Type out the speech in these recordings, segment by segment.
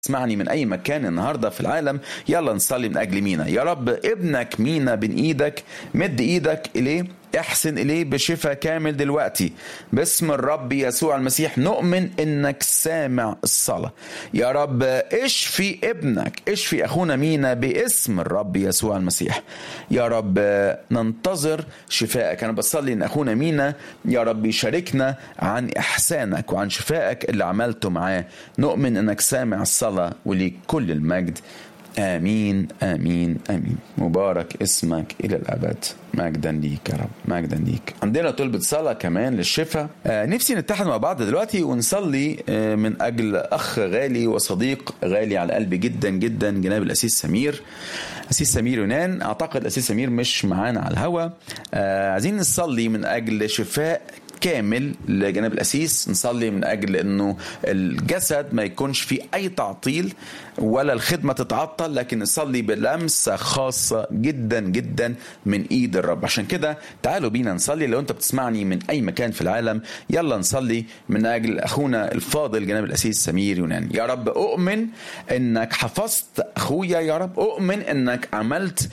اسمعني من اي مكان النهارده في العالم يلا نصلي من اجل مينا يا رب ابنك مينا بين ايدك مد ايدك اليه احسن اليه بشفاء كامل دلوقتي باسم الرب يسوع المسيح نؤمن انك سامع الصلاه يا رب اشفي ابنك اشفي اخونا مينا باسم الرب يسوع المسيح يا رب ننتظر شفائك انا بصلي ان اخونا مينا يا رب يشاركنا عن احسانك وعن شفائك اللي عملته معاه نؤمن انك سامع الصلاه وليك كل المجد امين امين امين مبارك اسمك الى الابد مجدا ليك يا رب مجدا ليك عندنا طلبة صلاة كمان للشفاء آه نفسي نتحد مع بعض دلوقتي ونصلي آه من أجل أخ غالي وصديق غالي على قلبي جدا جدا جناب الأسيس سمير أسيس سمير يونان أعتقد أسيس سمير مش معانا على الهوا آه عايزين نصلي من أجل شفاء كامل لجناب الأسيس نصلي من أجل أنه الجسد ما يكونش فيه أي تعطيل ولا الخدمة تتعطل لكن نصلي بلمسة خاصة جدا جدا من إيد الرب عشان كده تعالوا بينا نصلي لو أنت بتسمعني من أي مكان في العالم يلا نصلي من أجل أخونا الفاضل جناب الأسيس سمير يونان يا رب أؤمن أنك حفظت أخويا يا رب أؤمن أنك عملت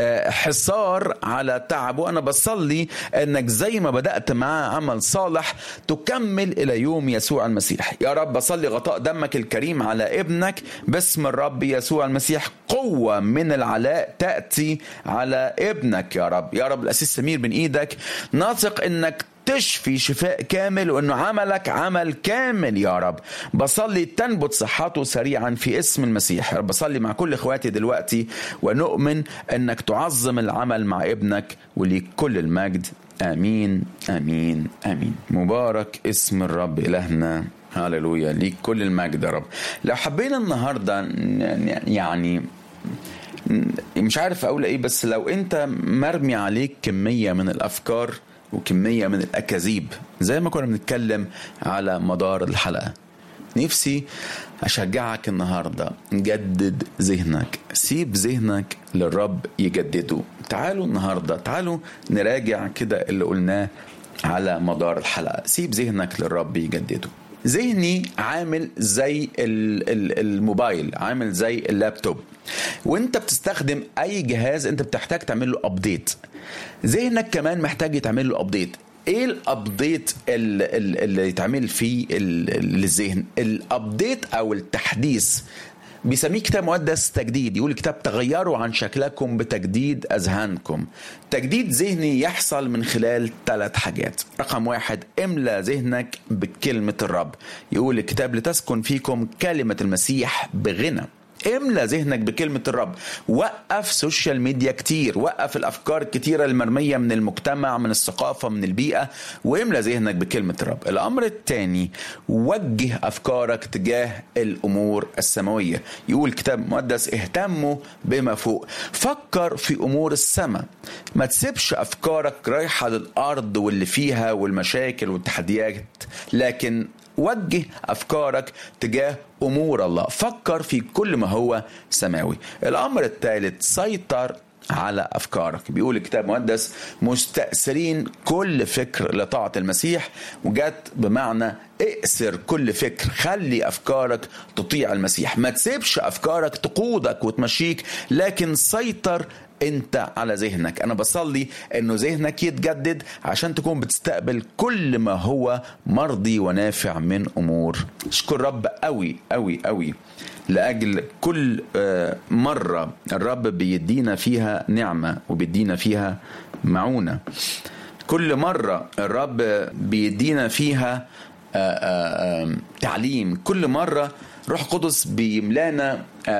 حصار على تعبه أنا بصلي أنك زي ما بدأت معاه عمل صالح تكمل إلى يوم يسوع المسيح يا رب بصلي غطاء دمك الكريم على ابنك باسم الرب يسوع المسيح قوة من العلاء تأتي على ابنك يا رب يا رب الأسيس سمير من إيدك ناثق إنك تشفي شفاء كامل وانه عملك عمل كامل يا رب بصلي تنبت صحته سريعا في اسم المسيح يا رب بصلي مع كل اخواتي دلوقتي ونؤمن انك تعظم العمل مع ابنك وليك كل المجد امين امين امين مبارك اسم الرب الهنا هللويا ليك كل المجد يا رب لو حبينا النهارده يعني مش عارف اقول ايه بس لو انت مرمي عليك كميه من الافكار وكميه من الاكاذيب زي ما كنا بنتكلم على مدار الحلقه نفسي اشجعك النهارده جدد ذهنك سيب ذهنك للرب يجدده تعالوا النهارده تعالوا نراجع كده اللي قلناه على مدار الحلقه سيب ذهنك للرب يجدده ذهني عامل زي الموبايل عامل زي اللابتوب وانت بتستخدم اي جهاز انت بتحتاج تعمل له ابديت ذهنك كمان محتاج يتعمل له ابديت ايه الابديت اللي يتعمل فيه للذهن الابديت او التحديث بيسميه كتاب مقدس تجديد يقول الكتاب تغيروا عن شكلكم بتجديد اذهانكم تجديد ذهني يحصل من خلال ثلاث حاجات رقم واحد املى ذهنك بكلمة الرب يقول الكتاب لتسكن فيكم كلمة المسيح بغنى املى ذهنك بكلمة الرب وقف سوشيال ميديا كتير وقف الأفكار الكتيرة المرمية من المجتمع من الثقافة من البيئة واملى ذهنك بكلمة الرب الأمر الثاني وجه أفكارك تجاه الأمور السماوية يقول كتاب مقدس اهتموا بما فوق فكر في أمور السماء ما تسيبش أفكارك رايحة للأرض واللي فيها والمشاكل والتحديات لكن وجه افكارك تجاه امور الله فكر في كل ما هو سماوي الامر الثالث سيطر على افكارك بيقول الكتاب المقدس مستأثرين كل فكر لطاعة المسيح وجت بمعنى اقسر كل فكر خلي افكارك تطيع المسيح ما تسيبش افكارك تقودك وتمشيك لكن سيطر انت على ذهنك انا بصلي انه ذهنك يتجدد عشان تكون بتستقبل كل ما هو مرضي ونافع من امور اشكر رب قوي قوي قوي لاجل كل مره الرب بيدينا فيها نعمه وبيدينا فيها معونه كل مره الرب بيدينا فيها تعليم كل مره روح قدس بيملانا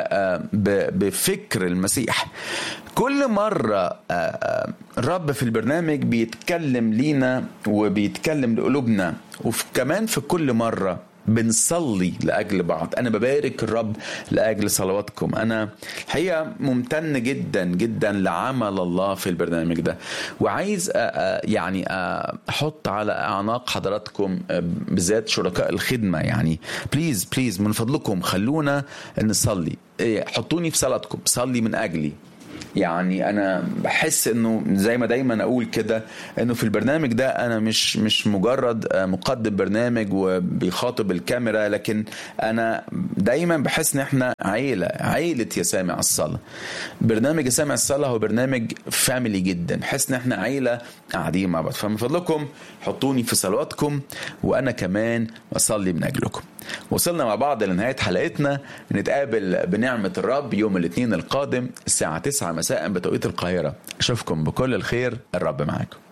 بفكر المسيح كل مرة الرب في البرنامج بيتكلم لينا وبيتكلم لقلوبنا وكمان في كل مرة بنصلي لاجل بعض انا ببارك الرب لاجل صلواتكم انا الحقيقه ممتن جدا جدا لعمل الله في البرنامج ده وعايز يعني احط على اعناق حضراتكم بالذات شركاء الخدمه يعني بليز بليز من فضلكم خلونا نصلي حطوني في صلاتكم صلي من اجلي يعني انا بحس انه زي ما دايما اقول كده انه في البرنامج ده انا مش مش مجرد مقدم برنامج وبيخاطب الكاميرا لكن انا دايما بحس ان احنا عيله عيله يا سامع الصلاه برنامج يا سامع الصلاه هو برنامج فاميلي جدا بحس ان احنا عيله قاعدين مع بعض فمن فضلكم حطوني في صلواتكم وانا كمان اصلي من اجلكم وصلنا مع بعض لنهايه حلقتنا نتقابل بنعمه الرب يوم الاثنين القادم الساعه 9 مساء بتوقيت القاهره اشوفكم بكل الخير الرب معاكم